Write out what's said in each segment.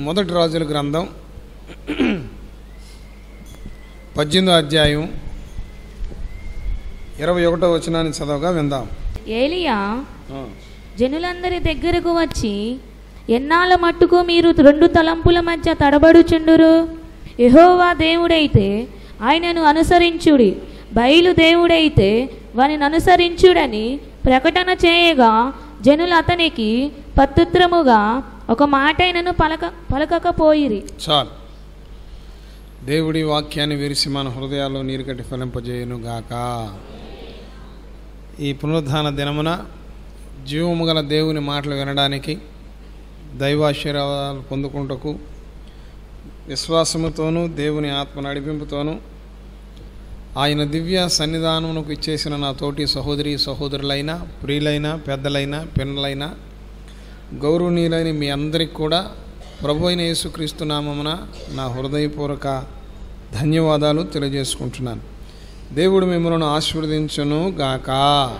మొదటి రాజుల గ్రంథం పద్దెనిమిదో అధ్యాయం ఇరవై ఒకటో వచనాన్ని చదవగా విందాం ఏలియా ఆ, జనులందరి దగ్గరకు వచ్చి ఎన్నాళ్ళ మట్టుకు మీరు రెండు తలంపుల మధ్య తడబడుచుండురు యెహోవా దేవుడైతే ఆయనను అనుసరించుడి బయలు దేవుడైతే వానిని అనుసరించుడని ప్రకటన చేయగా జనులు అతనికి పత్తుత్రముగా ఒక మాటైనను పలక పలకకపోయిరి చాలు దేవుడి వాక్యాన్ని విరిసి మన హృదయాల్లో నీరు కట్టి ఫలింపజేయును గాక ఈ పునరుద్ధాన దినమున జీవము గల దేవుని మాటలు వినడానికి దైవాశీర్వాదాలు పొందుకుంటకు విశ్వాసముతోనూ దేవుని ఆత్మ నడిపింపుతోనూ ఆయన దివ్య సన్నిధానమునకు ఇచ్చేసిన నా తోటి సహోదరి సహోదరులైన ప్రియులైన పెద్దలైన పిన్నలైన గౌరవనీయులైన మీ అందరికి కూడా ప్రభు అయిన యేసుక్రీస్తు నామమున నా హృదయపూర్వక ధన్యవాదాలు తెలియజేసుకుంటున్నాను దేవుడు మిమ్మల్ని ఆశీర్వదించును గాక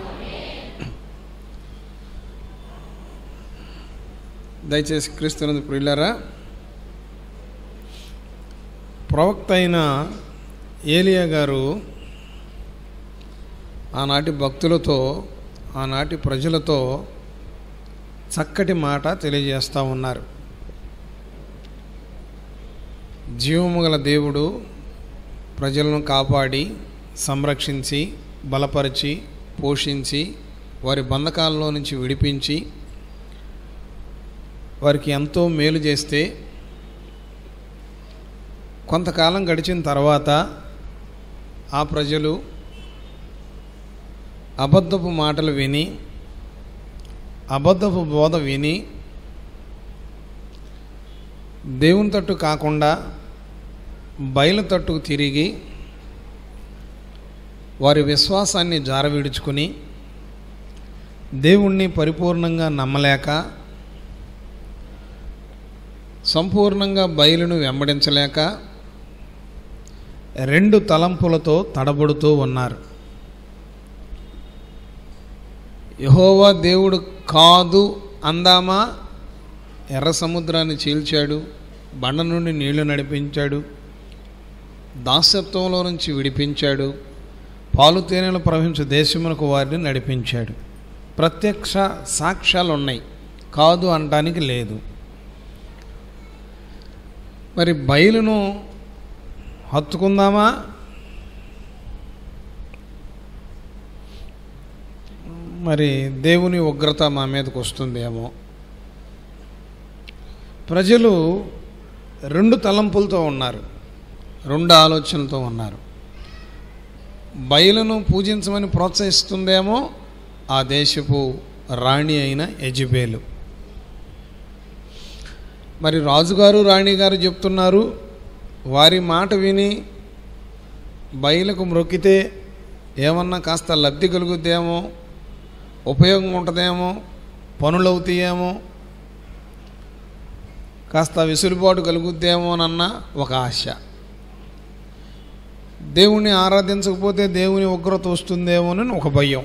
దయచేసి క్రీస్తునందు ప్రియులరా ప్రవక్త అయిన ఏలియా గారు ఆనాటి భక్తులతో ఆనాటి ప్రజలతో చక్కటి మాట తెలియజేస్తూ ఉన్నారు జీవము గల దేవుడు ప్రజలను కాపాడి సంరక్షించి బలపరిచి పోషించి వారి బంధకాలలో నుంచి విడిపించి వారికి ఎంతో మేలు చేస్తే కొంతకాలం గడిచిన తర్వాత ఆ ప్రజలు అబద్ధపు మాటలు విని అబద్ధపు బోధ విని దేవుని తట్టు కాకుండా బయలు తట్టుకు తిరిగి వారి విశ్వాసాన్ని జారవిడుచుకుని దేవుణ్ణి పరిపూర్ణంగా నమ్మలేక సంపూర్ణంగా బయలును వెంబడించలేక రెండు తలంపులతో తడబడుతూ ఉన్నారు యహోవా దేవుడు కాదు అందామా ఎర్ర సముద్రాన్ని చీల్చాడు బండ నుండి నీళ్లు నడిపించాడు దాస్యత్వంలో నుంచి విడిపించాడు పాలు తేనెలు ప్రవహించే దేశమునకు వారిని నడిపించాడు ప్రత్యక్ష సాక్ష్యాలు ఉన్నాయి కాదు అనటానికి లేదు మరి బయలును హత్తుకుందామా మరి దేవుని ఉగ్రత మా మీదకి వస్తుందేమో ప్రజలు రెండు తలంపులతో ఉన్నారు రెండు ఆలోచనలతో ఉన్నారు బయలును పూజించమని ప్రోత్సహిస్తుందేమో ఆ దేశపు రాణి అయిన యజబేలు మరి రాజుగారు రాణిగారు చెప్తున్నారు వారి మాట విని బయలుకు మ్రొక్కితే ఏమన్నా కాస్త లబ్ధి కలుగుద్దేమో ఉపయోగం ఉంటుందేమో పనులు అవుతాయేమో కాస్త విసులుబాటు కలుగుద్దేమోనన్న ఒక ఆశ దేవుణ్ణి ఆరాధించకపోతే దేవుని ఉగ్రత వస్తుందేమోనని ఒక భయం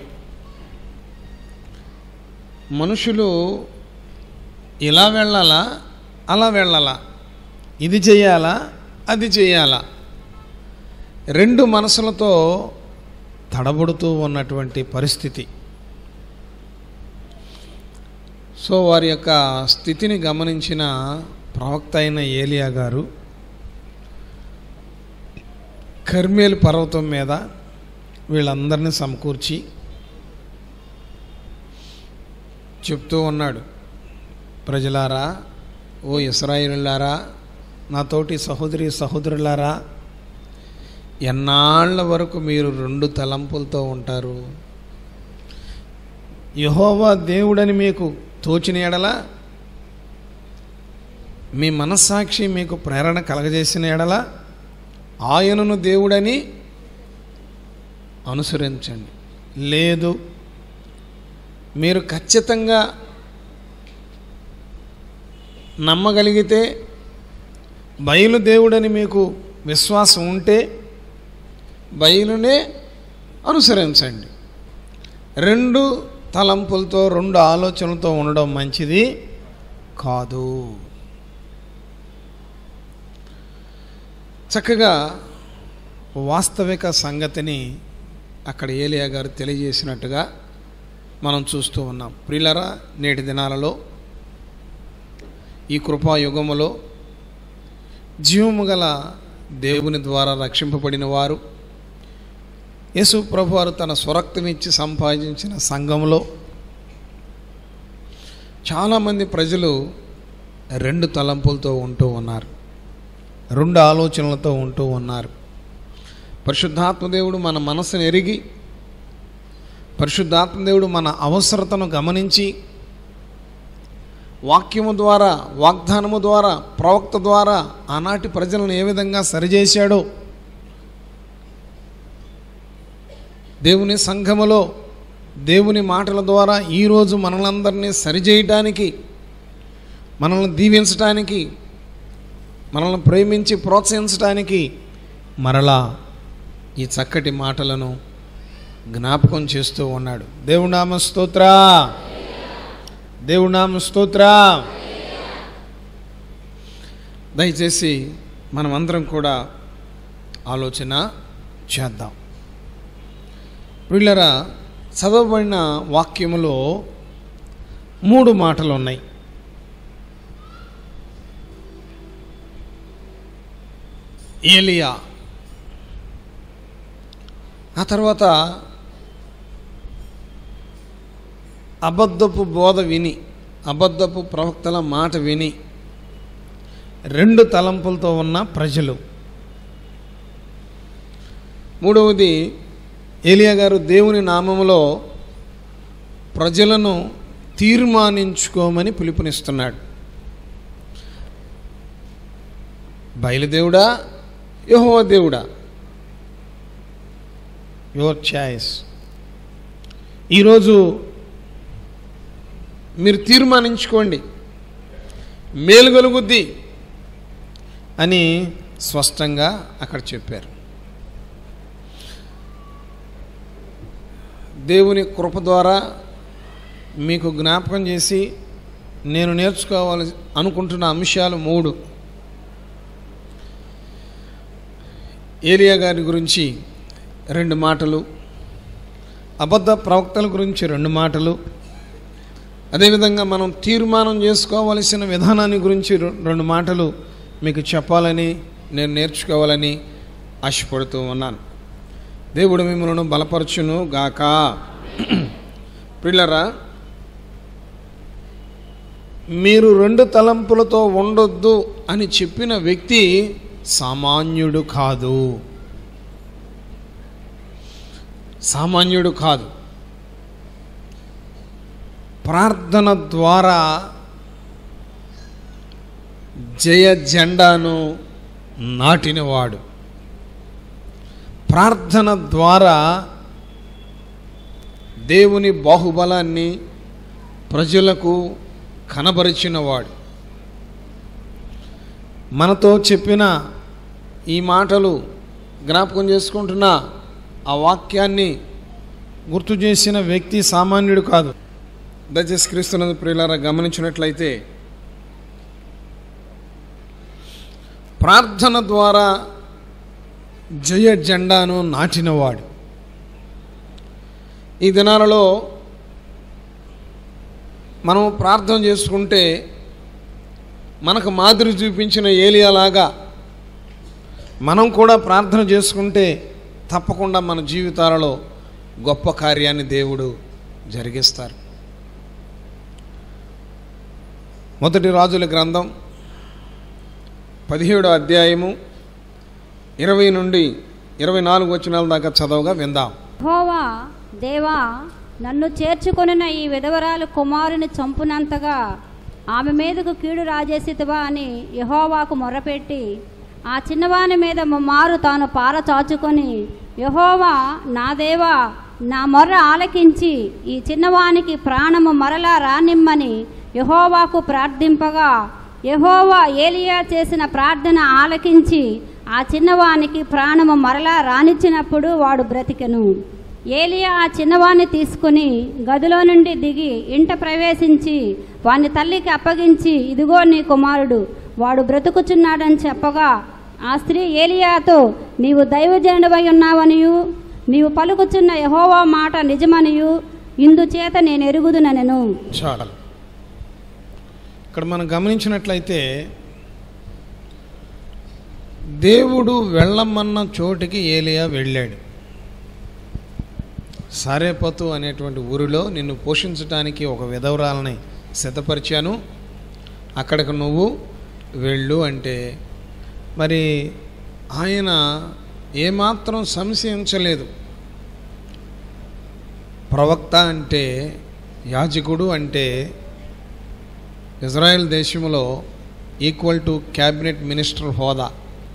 మనుషులు ఇలా వెళ్ళాలా అలా వెళ్ళాలా ఇది చేయాలా అది చేయాలా రెండు మనసులతో తడబడుతూ ఉన్నటువంటి పరిస్థితి సో వారి యొక్క స్థితిని గమనించిన ప్రవక్త అయిన ఏలియా గారు కర్మేలు పర్వతం మీద వీళ్ళందరినీ సమకూర్చి చెప్తూ ఉన్నాడు ప్రజలారా ఓ ఇస్రాయిలారా నాతోటి సహోదరి సహోదరులారా ఎన్నాళ్ళ వరకు మీరు రెండు తలంపులతో ఉంటారు యహోవా దేవుడని మీకు తోచిన ఎడల మీ మనస్సాక్షి మీకు ప్రేరణ కలగజేసిన ఎడల ఆయనను దేవుడని అనుసరించండి లేదు మీరు ఖచ్చితంగా నమ్మగలిగితే బయలు దేవుడని మీకు విశ్వాసం ఉంటే బయలునే అనుసరించండి రెండు తలంపులతో రెండు ఆలోచనలతో ఉండడం మంచిది కాదు చక్కగా వాస్తవిక సంగతిని అక్కడ ఏలియా గారు తెలియజేసినట్టుగా మనం చూస్తూ ఉన్నాం ప్రియులరా నేటి దినాలలో ఈ కృపాయుగములో జీవము గల దేవుని ద్వారా రక్షింపబడిన వారు యేసు ప్రభు వారు తన స్వరక్తమిచ్చి సంపాదించిన సంఘంలో చాలామంది ప్రజలు రెండు తలంపులతో ఉంటూ ఉన్నారు రెండు ఆలోచనలతో ఉంటూ ఉన్నారు పరిశుద్ధాత్మదేవుడు మన మనసును ఎరిగి పరిశుద్ధాత్మదేవుడు మన అవసరతను గమనించి వాక్యము ద్వారా వాగ్దానము ద్వారా ప్రవక్త ద్వారా ఆనాటి ప్రజలను ఏ విధంగా సరిచేశాడో దేవుని సంఘములో దేవుని మాటల ద్వారా ఈరోజు మనలందరినీ సరిచేయటానికి మనల్ని దీవించటానికి మనల్ని ప్రేమించి ప్రోత్సహించడానికి మరలా ఈ చక్కటి మాటలను జ్ఞాపకం చేస్తూ ఉన్నాడు దేవునామ స్తోత్ర దేవునామ స్తోత్ర దయచేసి మనమందరం కూడా ఆలోచన చేద్దాం వీళ్ళరా చదవబడిన వాక్యములో మూడు మాటలు ఉన్నాయి ఏలియా ఆ తర్వాత అబద్ధపు బోధ విని అబద్ధపు ప్రవక్తల మాట విని రెండు తలంపులతో ఉన్న ప్రజలు మూడవది ఏలియా గారు దేవుని నామములో ప్రజలను తీర్మానించుకోమని పిలుపునిస్తున్నాడు బయలుదేవుడా యహో దేవుడా యువర్ ఛాయిస్ ఈరోజు మీరు తీర్మానించుకోండి మేలు కలుగుద్ది అని స్పష్టంగా అక్కడ చెప్పారు దేవుని కృప ద్వారా మీకు జ్ఞాపకం చేసి నేను నేర్చుకోవాలి అనుకుంటున్న అంశాలు మూడు ఏలియా గారి గురించి రెండు మాటలు అబద్ధ ప్రవక్తల గురించి రెండు మాటలు అదేవిధంగా మనం తీర్మానం చేసుకోవలసిన విధానాన్ని గురించి రె- రెండు మాటలు మీకు చెప్పాలని నేను నేర్చుకోవాలని ఆశపడుతూ ఉన్నాను దేవుడు మిమ్మల్ని బలపరచును గాక పిల్లరా మీరు రెండు తలంపులతో ఉండొద్దు అని చెప్పిన వ్యక్తి సామాన్యుడు కాదు సామాన్యుడు కాదు ప్రార్థన ద్వారా జయ జెండాను నాటినవాడు ప్రార్థన ద్వారా దేవుని బాహుబలాన్ని ప్రజలకు కనబరిచినవాడు మనతో చెప్పిన ఈ మాటలు జ్ఞాపకం చేసుకుంటున్న ఆ వాక్యాన్ని గుర్తు చేసిన వ్యక్తి సామాన్యుడు కాదు దయచేసి క్రీస్తునందు ప్రియులారా గమనించినట్లయితే ప్రార్థన ద్వారా జయ జెండాను నాటినవాడు ఈ దినాలలో మనం ప్రార్థన చేసుకుంటే మనకు మాదిరి చూపించిన ఏలియాలాగా మనం కూడా ప్రార్థన చేసుకుంటే తప్పకుండా మన జీవితాలలో గొప్ప కార్యాన్ని దేవుడు జరిగిస్తారు మొదటి రాజుల గ్రంథం పదిహేడో అధ్యాయము ఇరవై నుండి ఇరవై నాలుగు వచనాల దాకా చదవగా విందాం యెహోవా దేవా నన్ను చేర్చుకొనిన ఈ విధవరాలు కుమారుని చంపునంతగా ఆమె మీదకు కీడు రాజేసితివా అని యహోవాకు మొర్రపెట్టి ఆ చిన్నవాని మీద ముమ్మారు తాను పార చాచుకొని యహోవా నా దేవా నా మొర్ర ఆలకించి ఈ చిన్నవానికి ప్రాణము మరలా రానిమ్మని యహోవాకు ప్రార్థింపగా యహోవా ఏలియా చేసిన ప్రార్థన ఆలకించి ఆ చిన్నవానికి ప్రాణము మరలా రానిచ్చినప్పుడు వాడు బ్రతికెను ఏలియా ఆ చిన్నవాణ్ణి తీసుకుని గదిలో నుండి దిగి ఇంట ప్రవేశించి వాని తల్లికి అప్పగించి ఇదిగో నీ కుమారుడు వాడు బ్రతుకుచున్నాడని చెప్పగా ఆ స్త్రీ ఏలియాతో నీవు దైవజనుడవై ఉన్నావనియు నీవు పలుకుచున్న యహోవా మాట నిజమనియు ఇందుచేత నేను ఎరుగుదునెను చాలు ఇక్కడ మనం గమనించినట్లయితే దేవుడు వెళ్ళమన్న చోటికి ఏలియా వెళ్ళాడు సారేపతు అనేటువంటి ఊరిలో నిన్ను పోషించడానికి ఒక విధవరాలని సిద్ధపరిచాను అక్కడికి నువ్వు వెళ్ళు అంటే మరి ఆయన ఏమాత్రం సంశయించలేదు ప్రవక్త అంటే యాజకుడు అంటే ఇజ్రాయెల్ దేశంలో ఈక్వల్ టు క్యాబినెట్ మినిస్టర్ హోదా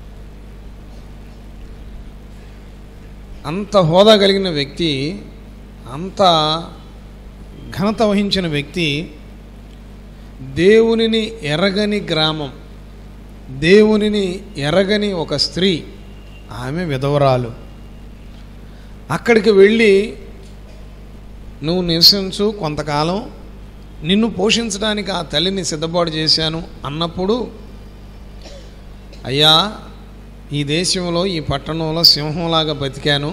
అంత హోదా కలిగిన వ్యక్తి అంత ఘనత వహించిన వ్యక్తి దేవునిని ఎరగని గ్రామం దేవునిని ఎరగని ఒక స్త్రీ ఆమె విధవరాలు అక్కడికి వెళ్ళి నువ్వు నివసించు కొంతకాలం నిన్ను పోషించడానికి ఆ తల్లిని సిద్ధపాటు చేశాను అన్నప్పుడు అయ్యా ఈ దేశంలో ఈ పట్టణంలో సింహంలాగా బతికాను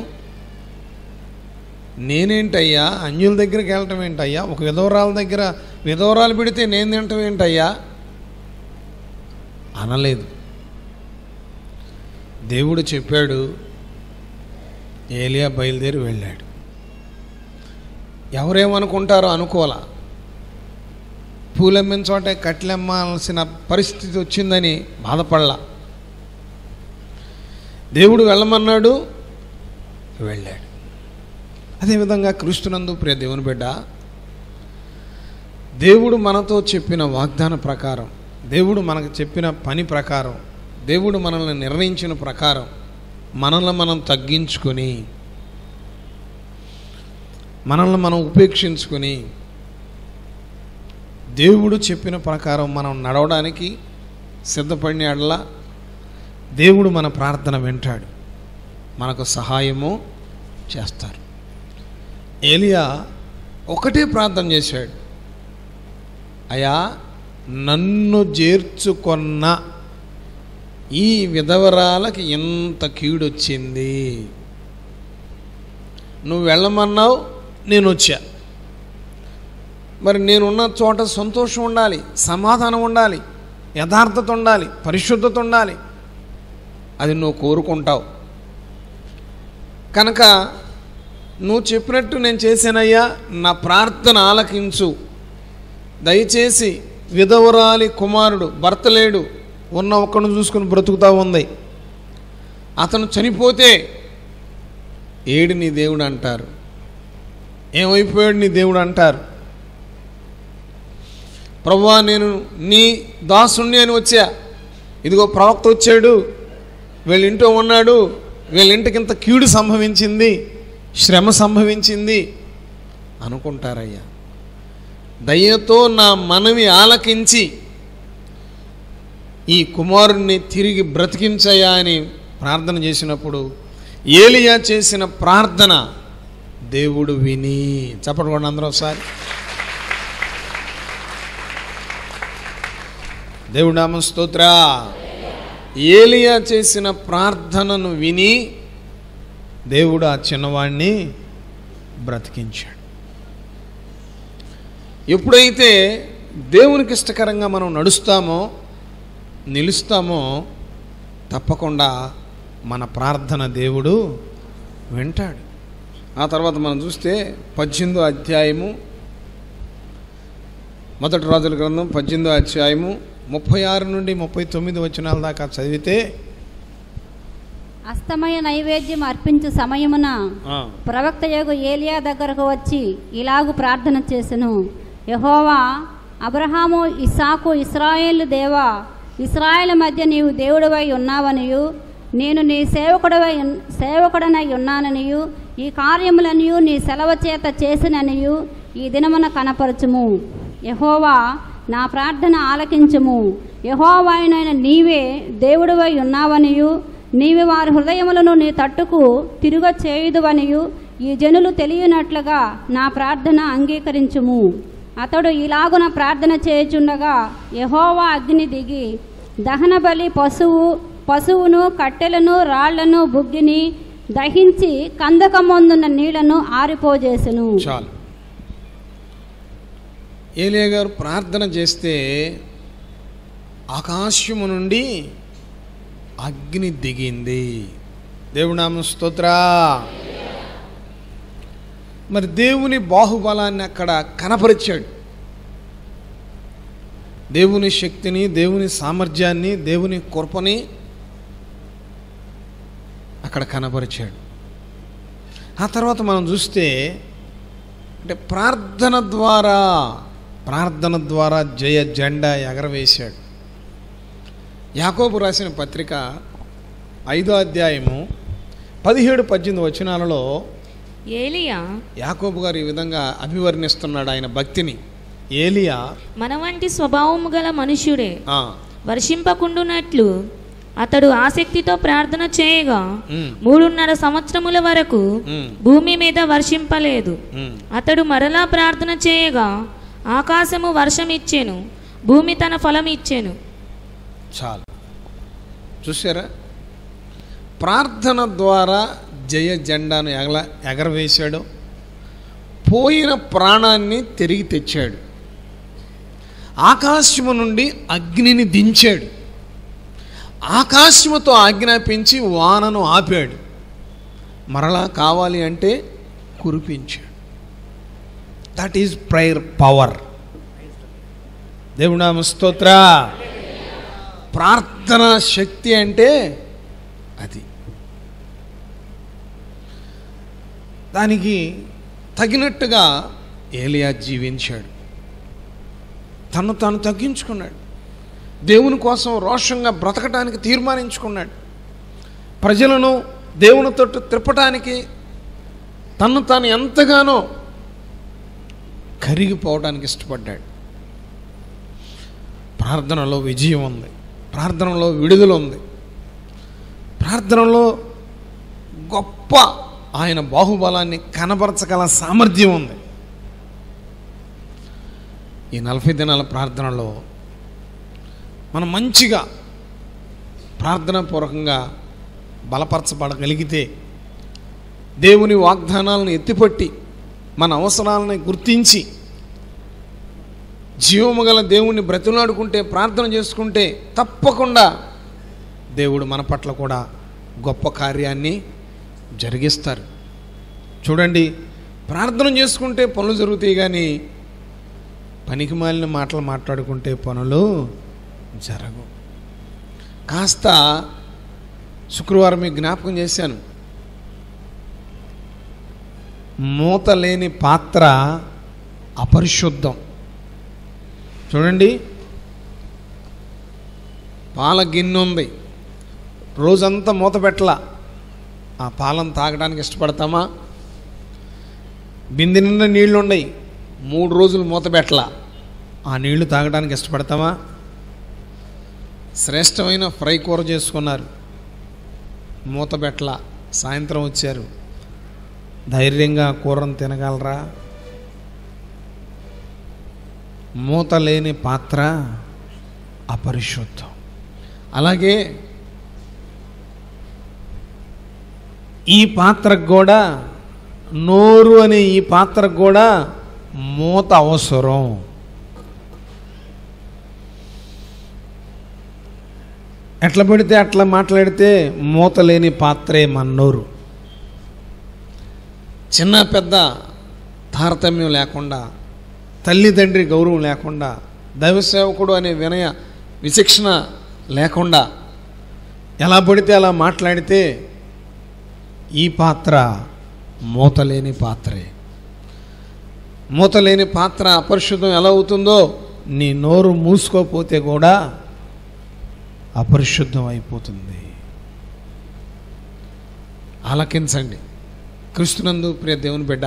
నేనేంటయ్యా అన్యుల దగ్గరికి వెళ్ళటం ఏంటయ్యా ఒక విధవరాల దగ్గర విధవరాలు పెడితే నేను తినటం ఏంటయ్యా అనలేదు దేవుడు చెప్పాడు ఏలియా బయలుదేరి వెళ్ళాడు ఎవరేమనుకుంటారో అనుకోలా పూలమ్మిన చోటే కట్లెమ్మాల్సిన పరిస్థితి వచ్చిందని బాధపడలా దేవుడు వెళ్ళమన్నాడు వెళ్ళాడు అదేవిధంగా క్రీస్తునందు ప్రియ దేవుని బిడ్డ దేవుడు మనతో చెప్పిన వాగ్దాన ప్రకారం దేవుడు మనకు చెప్పిన పని ప్రకారం దేవుడు మనల్ని నిర్ణయించిన ప్రకారం మనల్ని మనం తగ్గించుకొని మనల్ని మనం ఉపేక్షించుకొని దేవుడు చెప్పిన ప్రకారం మనం నడవడానికి సిద్ధపడిన ఎడల దేవుడు మన ప్రార్థన వింటాడు మనకు సహాయము చేస్తారు ఏలియా ఒకటే ప్రార్థన చేశాడు అయా నన్ను చేర్చుకొన్న ఈ విధవరాలకి ఎంత కీడొచ్చింది నువ్వు వెళ్ళమన్నావు నేను వచ్చా మరి నేనున్న చోట సంతోషం ఉండాలి సమాధానం ఉండాలి యథార్థత ఉండాలి పరిశుద్ధత ఉండాలి అది నువ్వు కోరుకుంటావు కనుక నువ్వు చెప్పినట్టు నేను చేశానయ్యా నా ప్రార్థన ఆలకించు దయచేసి విధవరాలి కుమారుడు భర్త లేడు ఉన్న ఒక్కను చూసుకుని బ్రతుకుతా ఉంది అతను చనిపోతే ఏడు నీ దేవుడు అంటారు ఏమైపోయాడు నీ దేవుడు అంటారు ప్రభువా నేను నీ దాసుణ్ణి అని వచ్చా ఇదిగో ప్రవక్త వచ్చాడు వీళ్ళ ఇంట్లో ఉన్నాడు వీళ్ళ ఇంటికి ఇంత కీడు సంభవించింది శ్రమ సంభవించింది అనుకుంటారయ్యా దయతో నా మనవి ఆలకించి ఈ కుమారుణ్ణి తిరిగి బ్రతికించయ్యా అని ప్రార్థన చేసినప్పుడు ఏలియా చేసిన ప్రార్థన దేవుడు విని చెప్పండి అందరూ ఒకసారి దేవుడు నామ స్తోత్ర ఏలియా చేసిన ప్రార్థనను విని దేవుడు ఆ చిన్నవాడిని బ్రతికించాడు ఎప్పుడైతే దేవునికి ఇష్టకరంగా మనం నడుస్తామో నిలుస్తామో తప్పకుండా మన ప్రార్థన దేవుడు వింటాడు ఆ తర్వాత మనం చూస్తే పద్దెనిమిదో అధ్యాయము మొదటి రాజుల గ్రంథం పద్దెనిమిదో అధ్యాయము ముప్పై ఆరు నుండి ముప్పై తొమ్మిది వచనాల దాకా చదివితే అస్తమయ నైవేద్యం అర్పించు సమయమున ఆ, ప్రవక్త యొగు ఏలియా దగ్గరకు వచ్చి ఇలాగు ప్రార్థన చేసెను యహోవా అబ్రహాము ఇస్సాకు ఇస్రాయేలు దేవా ఇస్రాయేల్ మధ్య నీవు దేవుడవై ఉన్నావనియు నేను నీ సేవకుడవై ఉన్- సేవకుడనై ఉన్నాననియు ఈ కార్యములనియు నీ సెలవ చేత చేసిననియు ఈ దినమున కనపరచుము యహోవా నా ప్రార్థన ఆలకించుము యహోవాయునైన నీవే దేవుడవై ఉన్నావనియు నీవి వారి హృదయములను నీ తట్టుకు తిరుగ చేయుదువనియు ఈ జనులు తెలియనట్లుగా నా ప్రార్థన అంగీకరించుము అతడు ఇలాగున ప్రార్థన చేయుచుండగా యహోవా అగ్ని దిగి దహన బలి పశువు పశువును కట్టెలను రాళ్లను బుగ్గిని దహించి కందకమందున్న నీళ్లను ఆరిపోజేసెను చాలు ఏలియా గారు ప్రార్థన చేస్తే ఆకాశము నుండి అగ్ని దిగింది దేవునామ స్తోత్రా మరి దేవుని బాహుబలాన్ని అక్కడ కనపరిచాడు దేవుని శక్తిని దేవుని సామర్థ్యాన్ని దేవుని కృపని అక్కడ కనపరిచాడు ఆ తర్వాత మనం చూస్తే అంటే ప్రార్థన ద్వారా ప్రార్థన ద్వారా జయ జెండా ఎగరవేశాడు యాకోబు రాసిన పత్రిక ఐదో అధ్యాయము పదిహేడు పద్దెనిమిది వచనాలలో ఏలియా యాకోబు గారు ఈ విధంగా అభివర్ణిస్తున్నాడు ఆయన భక్తిని ఏలియా మన వంటి స్వభావము గల మనుష్యుడే ఆ, వర్షింపకుండునట్లు అతడు ఆసక్తితో ప్రార్థన చేయగా ఉమ్, మూడున్నర సంవత్సరముల వరకు ఉమ్, భూమి మీద వర్షింపలేదు ఉమ్. అతడు మరలా ప్రార్థన చేయగా ఆకాశము వర్షం ఇచ్చెను భూమి తన ఫలం ఇచ్చెను చాలు చూసారా ప్రార్థన ద్వారా జయ జెండాను ఎగల ఎగరవేశాడు పోయిన ప్రాణాన్ని తిరిగి తెచ్చాడు ఆకాశము నుండి అగ్నిని దించాడు ఆకాశముతో ఆజ్ఞాపించి వానను ఆపాడు మరలా కావాలి అంటే కురిపించాడు దట్ ఈజ్ ప్రైర్ పవర్ దేవునామ స్తోత్ర ప్రార్థన శక్తి అంటే అది దానికి తగినట్టుగా ఏలియా జీవించాడు తను తాను తగ్గించుకున్నాడు దేవుని కోసం రోషంగా బ్రతకటానికి తీర్మానించుకున్నాడు ప్రజలను దేవుని తోటి త్రిప్పటానికి తను తాను ఎంతగానో కరిగిపోవడానికి ఇష్టపడ్డాడు ప్రార్థనలో విజయం ఉంది ప్రార్థనలో విడుదల ఉంది ప్రార్థనలో గొప్ప ఆయన బాహుబలాన్ని కనబరచగల సామర్థ్యం ఉంది ఈ నలభై దినాల ప్రార్థనలో మనం మంచిగా ప్రార్థనాపూర్వకంగా బలపరచబడగలిగితే దేవుని వాగ్దానాలను ఎత్తిపట్టి మన అవసరాలను గుర్తించి జీవము గల దేవుణ్ణి బ్రతిలాడుకుంటే ప్రార్థన చేసుకుంటే తప్పకుండా దేవుడు మన పట్ల కూడా గొప్ప కార్యాన్ని జరిగిస్తారు చూడండి ప్రార్థన చేసుకుంటే పనులు జరుగుతాయి కానీ పనికి మాలిన మాటలు మాట్లాడుకుంటే పనులు జరగవు కాస్త శుక్రవారం మీకు జ్ఞాపకం చేశాను మూత లేని పాత్ర అపరిశుద్ధం చూడండి పాల గిన్నె ఉంది రోజంతా మూత పెట్టలా ఆ పాలను తాగడానికి ఇష్టపడతామా బిందె నిండా నీళ్లు ఉన్నాయి మూడు రోజులు మూత పెట్టలా ఆ నీళ్లు తాగడానికి ఇష్టపడతామా శ్రేష్టమైన ఫ్రై కూర చేసుకున్నారు మూత పెట్టలా సాయంత్రం వచ్చారు ధైర్యంగా ఆ కూరను తినగలరా మూత లేని పాత్ర అపరిశుద్ధం అలాగే ఈ పాత్రకు కూడా నోరు అనే ఈ పాత్రకు కూడా మూత అవసరం ఎట్లా పడితే అట్లా మాట్లాడితే మూత లేని పాత్రే మన నోరు చిన్న పెద్ద తారతమ్యం లేకుండా తల్లిదండ్రి గౌరవం లేకుండా దైవ సేవకుడు అనే వినయ విచక్షణ లేకుండా ఎలా పడితే అలా మాట్లాడితే ఈ పాత్ర మూతలేని పాత్రే మూతలేని పాత్ర అపరిశుద్ధం ఎలా అవుతుందో నీ నోరు మూసుకోపోతే కూడా అపరిశుద్ధం అయిపోతుంది ఆలకించండి క్రిస్తునందు ప్రియ దేవుని బిడ్డ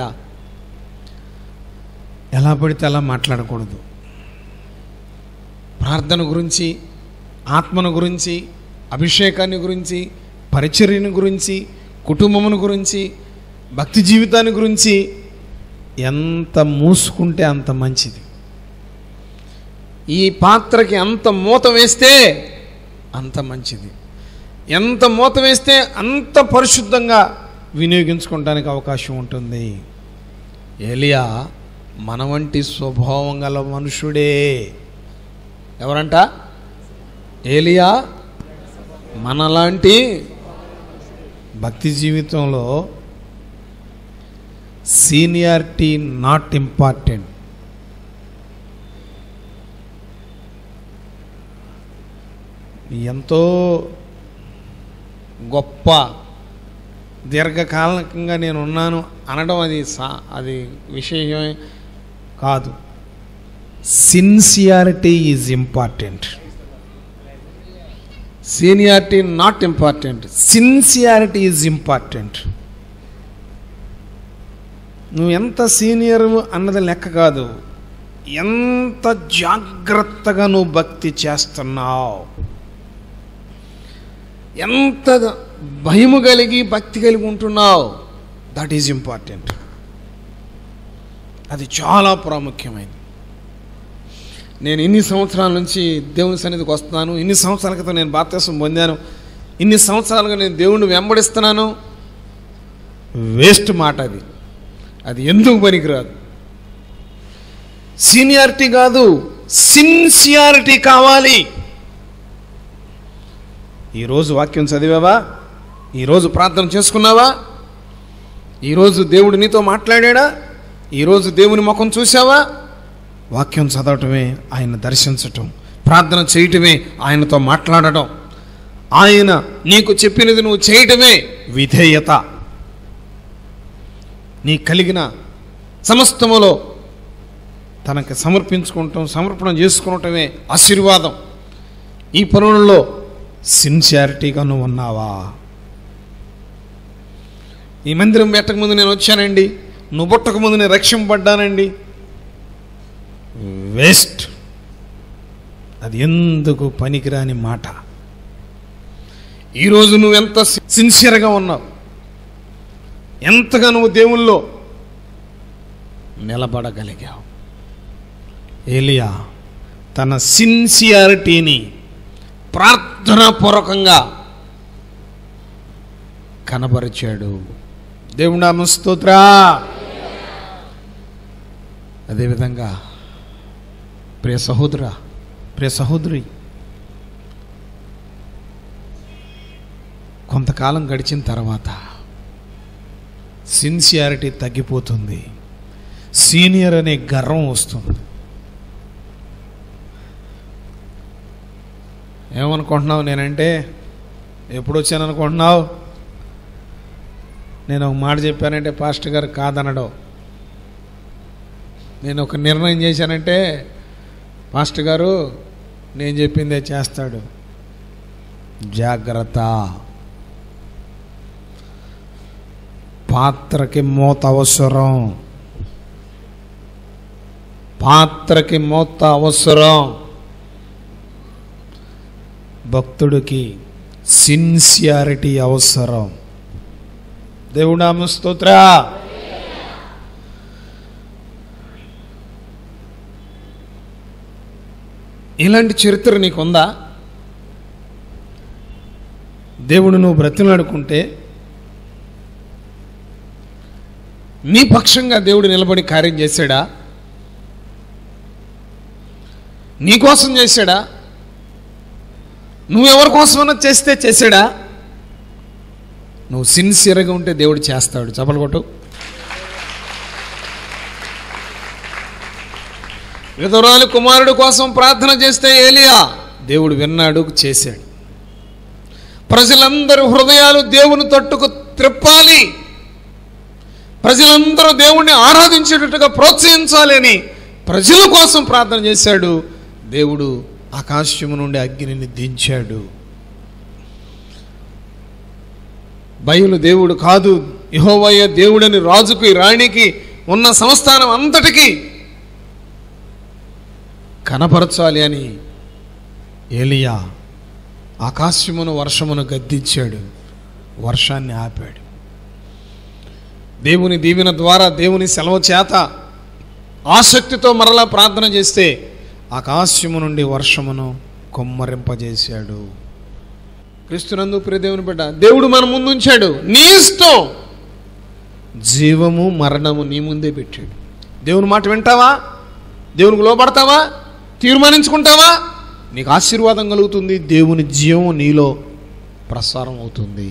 ఎలా పడితే అలా మాట్లాడకూడదు ప్రార్థన గురించి ఆత్మను గురించి అభిషేకాన్ని గురించి పరిచర్యను గురించి కుటుంబమును గురించి భక్తి జీవితాన్ని గురించి ఎంత మూసుకుంటే అంత మంచిది ఈ పాత్రకి అంత మూత వేస్తే అంత మంచిది ఎంత మూత వేస్తే అంత పరిశుద్ధంగా వినియోగించుకోవడానికి అవకాశం ఉంటుంది ఏలియా మన వంటి స్వభావం గల మనుషుడే ఎవరంట ఏలియా మనలాంటి భక్తి జీవితంలో సీనియారిటీ నాట్ ఇంపార్టెంట్ ఎంతో గొప్ప దీర్ఘకాలికంగా నేను ఉన్నాను అనడం అది సా అది విషయమే కాదు sincerity is important seniority not important sincerity is important నువ్వు ఎంత సీనియర్ అన్నది లెక్క కాదు ఎంత జాగ్రత్తగా నువ్వు భక్తి చేస్తున్నావు ఎంత భయము కలిగి భక్తి కలిగి ఉంటున్నావు దట్ ఈజ్ ఇంపార్టెంట్ అది చాలా ప్రాముఖ్యమైనది నేను ఇన్ని సంవత్సరాల నుంచి దేవుని సన్నిధికి వస్తున్నాను ఇన్ని సంవత్సరాల క్రితం నేను బాప్తీసం పొందాను ఇన్ని సంవత్సరాలుగా నేను దేవుణ్ణి వెంబడిస్తున్నాను వేస్ట్ మాట అది అది ఎందుకు పనికిరాదు సీనియారిటీ కాదు సిన్సియారిటీ కావాలి ఈరోజు వాక్యం చదివావా ఈరోజు ప్రార్థన చేసుకున్నావా ఈరోజు దేవుడు నీతో మాట్లాడాడా ఈరోజు దేవుని ముఖం చూసావా వాక్యం చదవటమే ఆయన దర్శించటం ప్రార్థన చేయటమే ఆయనతో మాట్లాడటం ఆయన నీకు చెప్పినది నువ్వు చేయటమే విధేయత నీ కలిగిన సమస్తములో తనకి సమర్పించుకుంటాం సమర్పణ చేసుకునటమే ఆశీర్వాదం ఈ పనులలో సిన్సియారిటీగా నువ్వు ఉన్నావా ఈ మందిరం పెట్టక ముందు నేను వచ్చానండి నువ్వు పుట్టక ముందు నేను రక్షింపబడ్డానండి వేస్ట్ అది ఎందుకు పనికిరాని మాట ఈరోజు నువ్వు ఎంత సిన్సియర్గా ఉన్నావు ఎంతగా నువ్వు దేవుల్లో నిలబడగలిగావు ఏలియా తన సిన్సియారిటీని ప్రార్థనాపూర్వకంగా కనబరిచాడు దేవుడా స్తోత్రా అదేవిధంగా ప్రియ సహోదర ప్రియ సహోదరి కొంతకాలం గడిచిన తర్వాత సిన్సియారిటీ తగ్గిపోతుంది సీనియర్ అనే గర్వం వస్తుంది ఏమనుకుంటున్నావు నేనంటే ఎప్పుడు వచ్చాను అనుకుంటున్నావు నేను ఒక మాట చెప్పానంటే పాస్టర్ గారు కాదనడం నేను ఒక నిర్ణయం చేశానంటే పాస్టర్ గారు నేను చెప్పిందే చేస్తాడు జాగ్రత్త పాత్రకి మూత అవసరం పాత్రకి మూత అవసరం భక్తుడికి సిన్సియారిటీ అవసరం దేవుడామ స్తోత్ర ఇలాంటి చరిత్ర నీకుందా దేవుడు నువ్వు బ్రతిలాడుకుంటే నీ పక్షంగా దేవుడు నిలబడి కార్యం చేశాడా నీ కోసం చేశాడా నువ్వెవరి కోసమన్నా చేస్తే చేశాడా నువ్వు సిన్సియర్గా ఉంటే దేవుడు చేస్తాడు చెప్పలు కొట్టు విధురాలు కుమారుడు కోసం ప్రార్థన చేస్తే ఏలియా దేవుడు విన్నాడు చేశాడు ప్రజలందరూ హృదయాలు దేవుని తట్టుకు త్రిప్పాలి ప్రజలందరూ దేవుణ్ణి ఆరాధించేటట్టుగా ప్రోత్సహించాలి అని ప్రజల కోసం ప్రార్థన చేశాడు దేవుడు ఆకాశము నుండి అగ్నిని దించాడు బయలు దేవుడు కాదు యహోవయ్య దేవుడని రాజుకి రాణికి ఉన్న సంస్థానం అంతటికి కనపరచాలి అని ఏలియా ఆకాశమును వర్షమును గద్దించాడు వర్షాన్ని ఆపాడు దేవుని దీవెన ద్వారా దేవుని సెలవు చేత ఆసక్తితో మరలా ప్రార్థన చేస్తే ఆకాశము నుండి వర్షమును కొమ్మరింపజేశాడు క్రీస్తునందు ప్రియ దేవుని బిడ్డ దేవుడు మన ముందు ఉంచాడు నీ ఇష్టం జీవము మరణము నీ ముందే పెట్టాడు దేవుని మాట వింటావా దేవునికి లోపడతావా తీర్మానించుకుంటావా నీకు ఆశీర్వాదం కలుగుతుంది దేవుని జీవం నీలో ప్రసారం అవుతుంది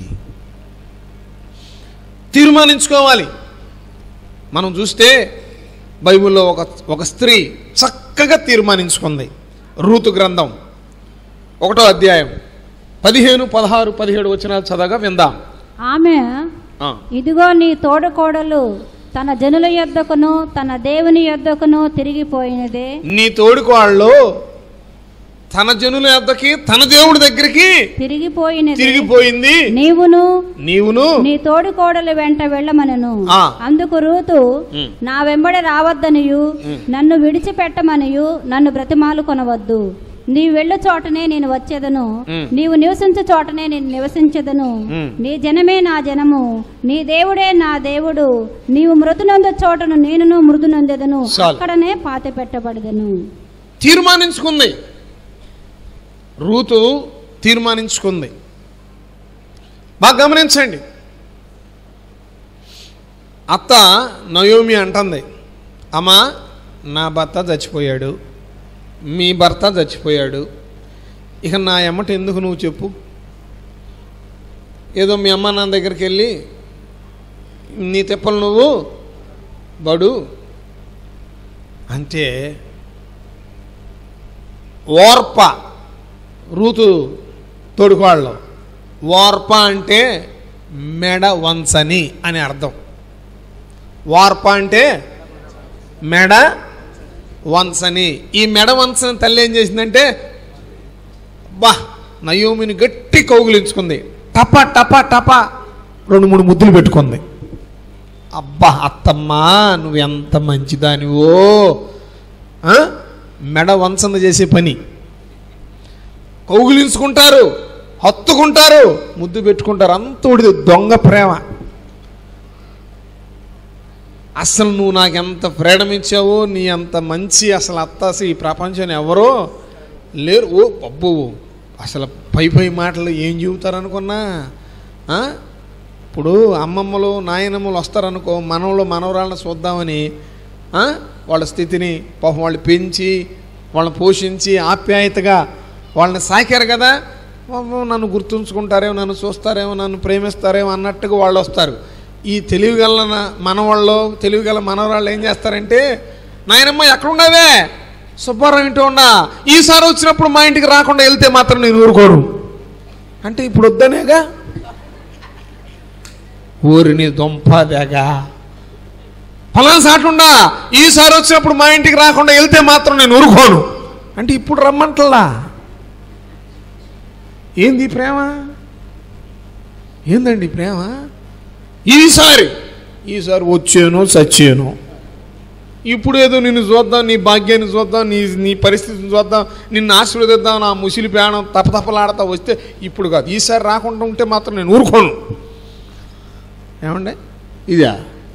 తీర్మానించుకోవాలి మనం చూస్తే బైబిల్లో ఒక ఒక స్త్రీ చక్కగా తీర్మానించుకుంది రూతు గ్రంథం ఒకటో అధ్యాయం పదిహేను పదహారు పదిహేడు వచనాలు చదవగా విందాం ఆమె ఆ, ఇదిగో నీ తోడకోడలు తన జనుల యొద్దకును తన దేవుని యొద్దకును తిరిగిపోయినదే నీ తోడుకోళ్ళు తన జనుల యొద్దకి తన దేవుడి దగ్గరికి తిరిగిపోయినది తిరిగిపోయింది నీవును నీవును నీ తోడుకోడలు వెంట వెళ్ళమనను ఆ. అందుకు రూతు ఉమ్. నా వెంబడి రావద్దనియు నన్ను విడిచిపెట్టమనియు నన్ను బ్రతిమాలు కొనవద్దు నీ వెళ్ళు చోటనే నేను వచ్చేదను ఉమ్. నీవు నివసించు చోటనే నేను నివసించదను ఉమ్. నీ జనమే నా జనము నీ దేవుడే నా దేవుడు నీవు మృదునంద చోటను నేనును మృదునందెదను చాలు. అక్కడనే పాతి పెట్టబడదను తీర్మానించుకుంది రూతు తీర్మానించుకుంది బాగా గమనించండి అత్త నయోమి అంటుంది అమ్మా నా భర్త చచ్చిపోయాడు మీ భర్త చచ్చిపోయాడు ఇక నా ఎమ్మట ఎందుకు నువ్వు చెప్పు ఏదో మీ అమ్మ నాన్న దగ్గరికి వెళ్ళి నీ తిప్పలు నువ్వు బడు అంటే ఓర్ప రూతు తోడుకోళ్ళు ఓర్ప అంటే మెడ వంచని అని అర్థం వార్ప అంటే మెడ వంచని ఈ మెడ వంచని తల్లి ఏం చేసిందంటే బా నయోమిని గట్టి కౌగులించుకుంది టప టప టప రెండు మూడు ముద్దులు పెట్టుకుంది అబ్బా అత్తమ్మా నువ్వు ఎంత మంచిదానివో ఆ? మెడ వంచన చేసే పని కౌగులించుకుంటారు హత్తుకుంటారు ముద్దు పెట్టుకుంటారు అంతోడిది దొంగ ప్రేమ అసలు నువ్వు నాకు ఎంత ఫ్రీడమ్ ఇచ్చావో నీ అంత మంచి అసలు అత్త అసలు ఈ ప్రపంచం ఎవరో లేరు ఓ అబ్బో అసలు పై పై మాటలు ఏం చెబుతారు అనుకున్నా ఆ? ఇప్పుడు అమ్మమ్మలు నాయనమ్మలు వస్తారనుకో మనవలు మనవరాళ్ళని చూద్దామని ఆ? వాళ్ళ స్థితిని పాపం వాళ్ళు పెంచి వాళ్ళని పోషించి ఆప్యాయతగా వాళ్ళని సాకారు కదా పాపం నన్ను గుర్తుంచుకుంటారేమో నన్ను చూస్తారేమో నన్ను ప్రేమిస్తారేమో అన్నట్టుగా వాళ్ళు వస్తారు ఈ తెలివిగల నా- మనవాళ్ళు తెలివిగల మనవరాళ్ళు ఏం చేస్తారంటే నాయనమ్మ ఎక్కడున్నావే సుబ్బారావు ఇంటి ఉన్నా ఈసారి వచ్చినప్పుడు మా ఇంటికి రాకుండా వెళ్తే మాత్రం నేను ఊరుకోరు అంటే ఇప్పుడు వద్దనేగా ఊరిని దొంపదేగా ఫలానా సాటుండా ఈసారి వచ్చినప్పుడు మా ఇంటికి రాకుండా వెళ్తే మాత్రం నేను ఊరుకోను అంటే ఇప్పుడు రమ్మంటలా ఏంది ఈ ప్రేమ ఏందండి ఈ ప్రేమ ఈసారి ఈసారి వచ్చాను చచ్చాను ఇప్పుడు ఏదో నిన్ను చూద్దాం నీ భాగ్యాన్ని చూద్దాం నీ నీ పరిస్థితిని చూద్దాం నిన్ను ఆశీర్వదిద్దాం నా ముసిలి ప్రాణం తపతపలాడతా వస్తే ఇప్పుడు కాదు ఈసారి రాకుండా ఉంటే మాత్రం నేను ఊరుకోను ఏమండి ఇదా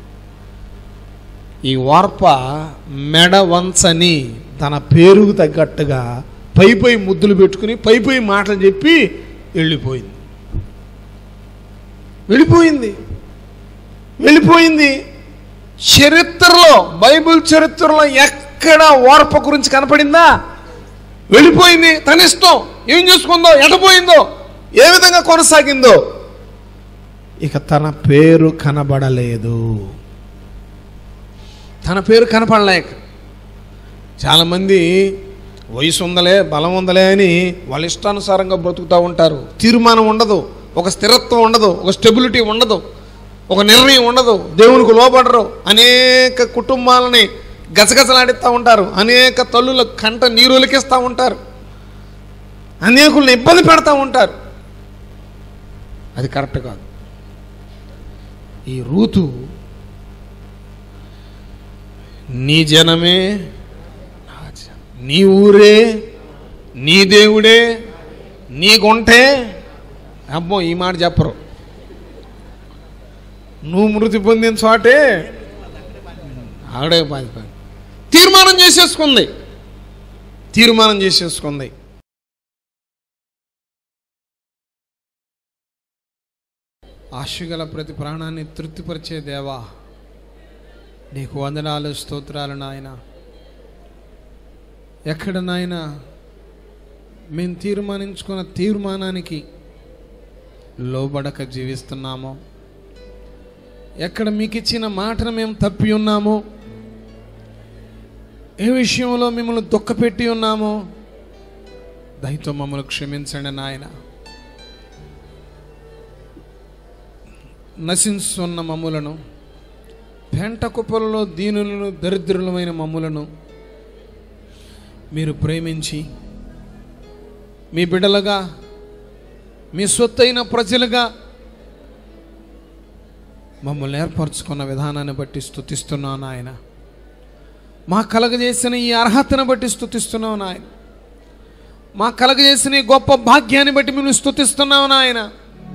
ఈ వార్ప మెడ వంచని తన పేరుకు తగ్గట్టుగా పై పై ముద్దులు పెట్టుకుని పై పై మాటలు చెప్పి వెళ్ళిపోయింది వెళ్ళిపోయింది వెళ్ళిపోయింది చరిత్రలో బైబిల్ చరిత్రలో ఎక్కడ ఓర్ప గురించి కనపడిందా వెళ్ళిపోయింది తన ఇష్టం ఏం చేసుకుందో ఎటపోయిందో ఏ విధంగా కొనసాగిందో ఇక తన పేరు కనబడలేదు తన పేరు కనపడలేక చాలామంది వయసు ఉందలే బలం ఉందలే అని వాళ్ళ ఇష్టానుసారంగా బ్రతుకుతూ ఉంటారు తీర్మానం ఉండదు ఒక స్థిరత్వం ఉండదు ఒక స్టెబిలిటీ ఉండదు ఒక నిర్ణయం ఉండదు దేవునికి లోబడరు అనేక కుటుంబాలని గజగజలాడిస్తూ ఉంటారు అనేక తల్లుల కంట నీరులకిస్తూ ఉంటారు అనేకుల్ని ఇబ్బంది పెడతా ఉంటారు అది కరెక్ట్ కాదు ఈ రూతు నీ జనమే నా జనం. నీ ఊరే నీ దేవుడే నీ గుంటే అబ్బో ఈ మాట చెప్పరు నువ్వు మృతి పొందిన చోటే ఆవిడే బాధిపోయింది తీర్మానం చేసేసుకుంది తీర్మానం చేసేసుకుంది ఆశగల ప్రతి ప్రాణాన్ని తృప్తిపరిచే దేవా నీకు వందనాలు స్తోత్రాలు నాయన ఎక్కడ నాయన మేము తీర్మానించుకున్న తీర్మానానికి లోబడక జీవిస్తున్నామో ఎక్కడ మీకు ఇచ్చిన మాటను మేము తప్పి ఉన్నామో ఏ విషయంలో మిమ్మల్ని దుఃఖపెట్టి ఉన్నామో దయతో మమ్మల్ని క్షమించండి నాయన నశించున్న మమ్ములను పెంట కుప్పలలో దీనులను దరిద్రులమైన మమ్ములను మీరు ప్రేమించి మీ బిడ్డలుగా మీ సొత్తైన ప్రజలుగా మమ్మల్ని ఏర్పరచుకున్న విధానాన్ని బట్టి స్థుతిస్తున్నాను ఆయన మా కలగజేసిన ఈ అర్హతను బట్టి స్థుతిస్తున్నావు నాయన మా కలగజేసిన ఈ గొప్ప భాగ్యాన్ని బట్టి మేము స్థుతిస్తున్నావు నాయన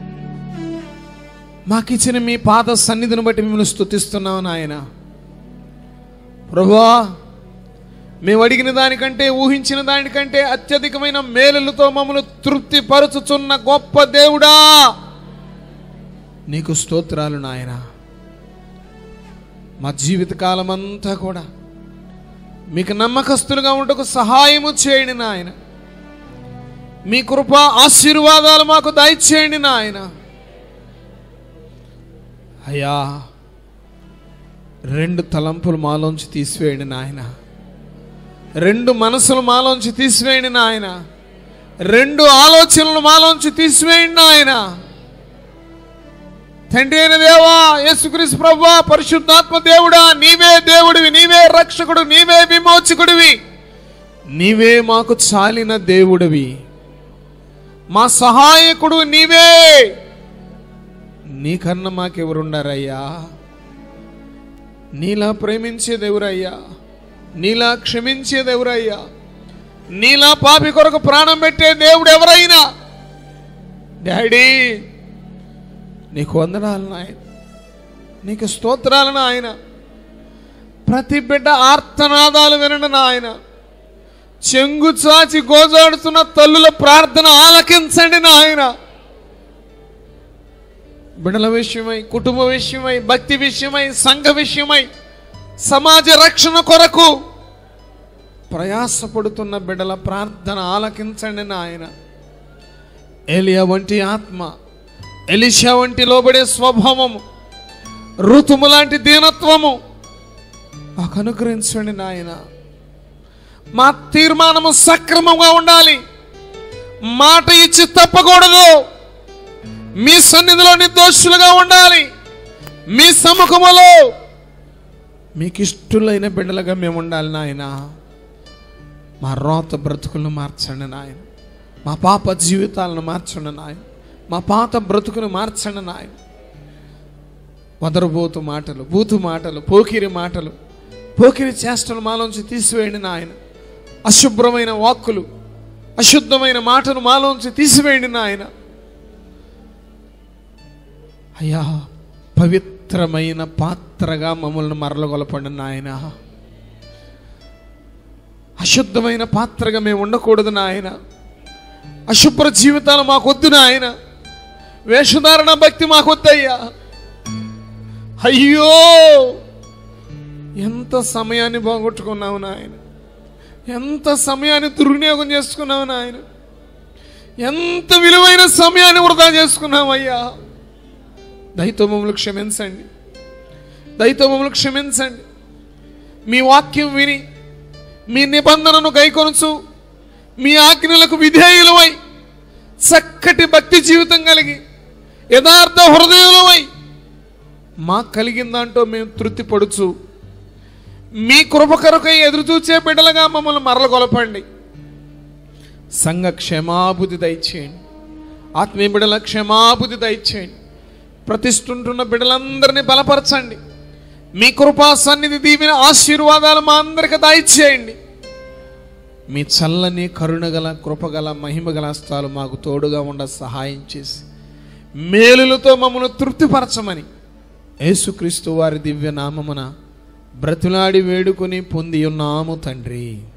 మాకిచ్చిన మీ పాద సన్నిధిని బట్టి మిమ్మల్ని స్థుతిస్తున్నావు నాయన ప్రభువా మేము అడిగిన దానికంటే ఊహించిన దానికంటే అత్యధికమైన మేలులతో మమ్మల్ని తృప్తిపరచుచున్న గొప్ప దేవుడా నీకు స్తోత్రాలు నాయన మా జీవితకాలం అంతా కూడా మీకు నమ్మకస్తులుగా ఉండకు సహాయము చేయండి నాయన మీ కృప ఆశీర్వాదాలు మాకు దయచేయండి నాయన అయ్యా రెండు తలంపులు మాలోంచి తీసివేయండి నాయన రెండు మనసులు మాలోంచి తీసివేయండి నాయన రెండు ఆలోచనలు మాలోంచి తీసివేయండి నాయన తండ్రి అయిన దేవా యేసుక్రీస్తు ప్రభా పరిశుద్ధాత్మ దేవుడా నీవే దేవుడివి నీవే రక్షకుడు నీవే విమోచకుడివి నీవే మాకు చాలిన దేవుడివి మా సహాయకుడు నీవే నీకన్నా మాకెవరుండారయ్యా నీలా ప్రేమించేదెవరయ్యా నీలా క్షమించేదెవరయ్యా నీలా పాపి కొరకు ప్రాణం పెట్టే దేవుడు ఎవరైనా డాడీ నీకు వందనాలు నాయన నీకు స్తోత్రాలు నాయన ప్రతి బిడ్డ ఆర్తనాదాలు వినండి నాయన చెంగు చాచి గోజాడుతున్న తల్లుల ప్రార్థన ఆలకించండి నాయన బిడల విషయమై కుటుంబ విషయమై భక్తి విషయమై సంఘ విషయమై సమాజ రక్షణ కొరకు ప్రయాసపడుతున్న బిడ్డల ప్రార్థన ఆలకించండి నాయన ఏలియా వంటి ఆత్మ ఎలిషా వంటి లోబడే స్వభావము ఋతుము లాంటి దీనత్వము మాకు అనుగ్రహించండి నాయన మా తీర్మానము సక్రమంగా ఉండాలి మాట ఇచ్చి తప్పకూడదు మీ సన్నిధిలో నిర్దోషులుగా ఉండాలి మీ సముఖములో మీకు ఇష్టలైన బిడ్డలుగా మేము ఉండాలి నాయన మా రోత బ్రతుకులను మార్చండి నాయన మా పాప జీవితాలను మార్చండి నాయన మా పాత బ్రతుకును మార్చండి నాయన వదరబోతు మాటలు బూతు మాటలు పోకిరి మాటలు పోకిరి చేష్టలు మాలోంచి తీసివేయండి నాయన అశుభ్రమైన వాక్కులు అశుద్ధమైన మాటను మాలోంచి తీసివేయండి నాయన అయ్యా పవిత్రమైన పాత్రగా మమ్మల్ని మరలగొలపండి నాయన అశుద్ధమైన పాత్రగా మేము ఉండకూడదు నాయన అశుభ్ర జీవితాలు మాకొద్దు నాయన వేషధారణ భక్తి మాకొద్దయ్యా అయ్యో ఎంత సమయాన్ని పోగొట్టుకున్నావు నాయన ఎంత సమయాన్ని దుర్వినియోగం చేసుకున్నావు నాయన ఎంత విలువైన సమయాన్ని వృధా చేసుకున్నావు అయ్యా దయతో మమ్మల్ని క్షమించండి దయతో మమ్మల్ని క్షమించండి మీ వాక్యం విని మీ నిబంధనను గైకొనచ్చు మీ ఆజ్ఞలకు విధేయులమై చక్కటి భక్తి జీవితం కలిగి యథార్థ హృదయులమై మా కలిగిన దాంట్లో మేము తృప్తి పడుచు మీ కృప కొరకై ఎదురు చూచే బిడ్డలుగా మమ్మల్ని మరలగొలపండి సంఘ క్షమాబుద్ధి దయచేయండి ఆత్మీయ బిడ్డల క్షమాబుద్ధి దయచేయండి ప్రతిష్ఠుంటున్న బిడ్డలందరినీ బలపరచండి మీ కృపా సన్నిధి దీవిన ఆశీర్వాదాలు మా అందరికి దయచేయండి మీ చల్లని కరుణగల కృపగల మహిమగల హస్తాలు మాకు తోడుగా ఉండ సహాయం చేసి మేలులతో మమ్మల్ని తృప్తిపరచమని యేసుక్రీస్తు వారి దివ్య నామమున బ్రతులాడి వేడుకొని పొంది ఉన్నాము తండ్రి